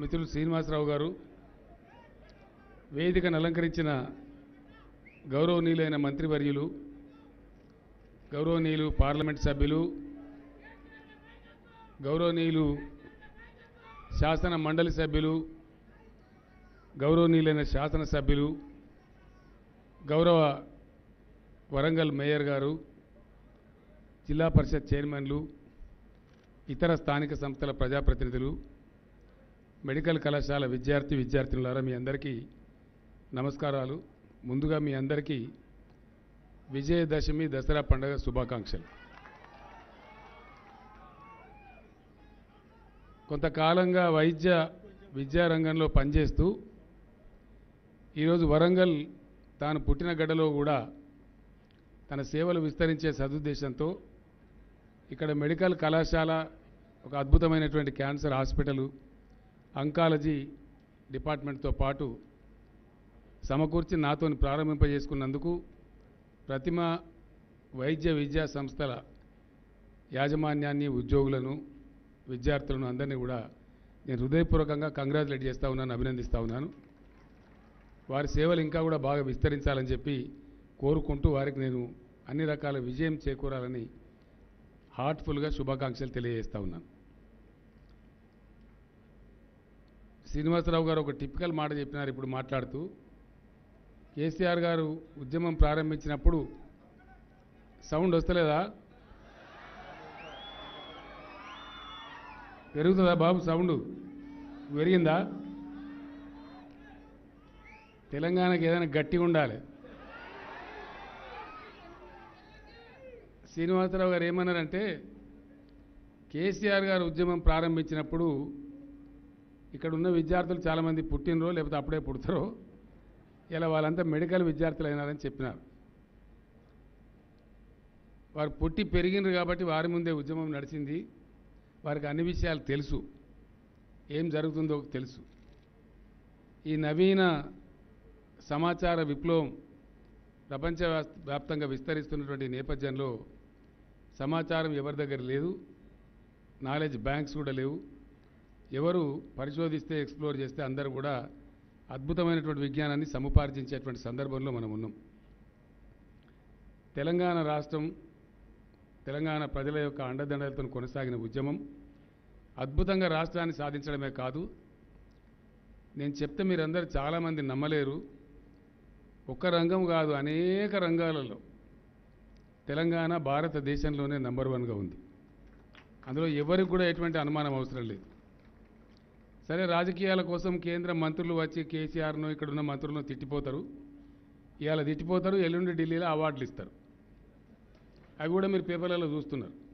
మిత్రులు శ్రీనివాసరావు గారు వేదికను అలంకరించిన గౌరవనీయులైన మంత్రివర్యులు గౌరవనీయులు పార్లమెంట్ సభ్యులు గౌరవనీయులు శాసన మండలి సభ్యులు గౌరవనీయులైన శాసనసభ్యులు గౌరవ వరంగల్ మేయర్ గారు జిల్లా పరిషత్ చైర్మన్లు ఇతర స్థానిక సంస్థల ప్రజాప్రతినిధులు మెడికల్ కళాశాల విద్యార్థి విద్యార్థినులారా మీ అందరికీ నమస్కారాలు ముందుగా మీ అందరికీ విజయదశమి దసరా పండుగ శుభాకాంక్షలు కొంతకాలంగా వైద్య విద్యారంగంలో పనిచేస్తూ ఈరోజు వరంగల్ తాను పుట్టిన గడ్డలో కూడా తన సేవలు విస్తరించే సదుద్దేశంతో ఇక్కడ మెడికల్ కళాశాల ఒక అద్భుతమైనటువంటి క్యాన్సర్ హాస్పిటల్ అంకాలజీ డిపార్ట్మెంట్తో పాటు సమకూర్చి నాతో ప్రారంభింపజేసుకున్నందుకు ప్రతిమ వైద్య విద్యా సంస్థల యాజమాన్యాన్ని ఉద్యోగులను విద్యార్థులను అందరినీ కూడా నేను హృదయపూర్వకంగా కంగ్రాచులేట్ చేస్తూ ఉన్నాను అభినందిస్తూ ఉన్నాను వారి సేవలు ఇంకా కూడా బాగా విస్తరించాలని చెప్పి కోరుకుంటూ వారికి నేను అన్ని రకాల విజయం చేకూరాలని హార్ట్ఫుల్గా శుభాకాంక్షలు తెలియజేస్తా ఉన్నాను శ్రీనివాసరావు గారు ఒక టిపికల్ మాట చెప్పినారు ఇప్పుడు మాట్లాడుతూ కేసీఆర్ గారు ఉద్యమం ప్రారంభించినప్పుడు సౌండ్ వస్తలేదా పెరుగుతుందా బాబు సౌండ్ పెరిగిందా తెలంగాణకి ఏదైనా గట్టిగా ఉండాలి శ్రీనివాసరావు గారు ఏమన్నారంటే కేసీఆర్ గారు ఉద్యమం ప్రారంభించినప్పుడు ఇక్కడ ఉన్న విద్యార్థులు చాలామంది పుట్టినరో లేకపోతే అప్పుడే పుడతారో ఇలా వాళ్ళంతా మెడికల్ విద్యార్థులు అయినారని చెప్పినారు వారు పుట్టి పెరిగినారు కాబట్టి వారి ముందే ఉద్యమం నడిచింది వారికి అన్ని విషయాలు తెలుసు ఏం జరుగుతుందో తెలుసు ఈ నవీన సమాచార విప్లవం ప్రపంచ వ్యాప్తంగా విస్తరిస్తున్నటువంటి నేపథ్యంలో సమాచారం ఎవరి దగ్గర లేదు నాలెడ్జ్ బ్యాంక్స్ కూడా లేవు ఎవరు పరిశోధిస్తే ఎక్స్ప్లోర్ చేస్తే అందరూ కూడా అద్భుతమైనటువంటి విజ్ఞానాన్ని సముపార్జించేటువంటి సందర్భంలో మనం ఉన్నాం తెలంగాణ రాష్ట్రం తెలంగాణ ప్రజల యొక్క అండదండలతో కొనసాగిన ఉద్యమం అద్భుతంగా రాష్ట్రాన్ని సాధించడమే కాదు నేను చెప్తే మీరందరూ చాలామంది నమ్మలేరు ఒక్క రంగం కాదు అనేక రంగాలలో తెలంగాణ భారతదేశంలోనే నంబర్ వన్గా ఉంది అందులో ఎవరికి కూడా ఎటువంటి అనుమానం అవసరం లేదు సరే రాజకీయాల కోసం కేంద్ర మంత్రులు వచ్చి కేసీఆర్ను ఇక్కడున్న మంత్రులను తిట్టిపోతారు ఇవాళ తిట్టిపోతారు ఎల్లుండి ఢిల్లీలో అవార్డులు ఇస్తారు అవి కూడా మీరు పేపర్లలో చూస్తున్నారు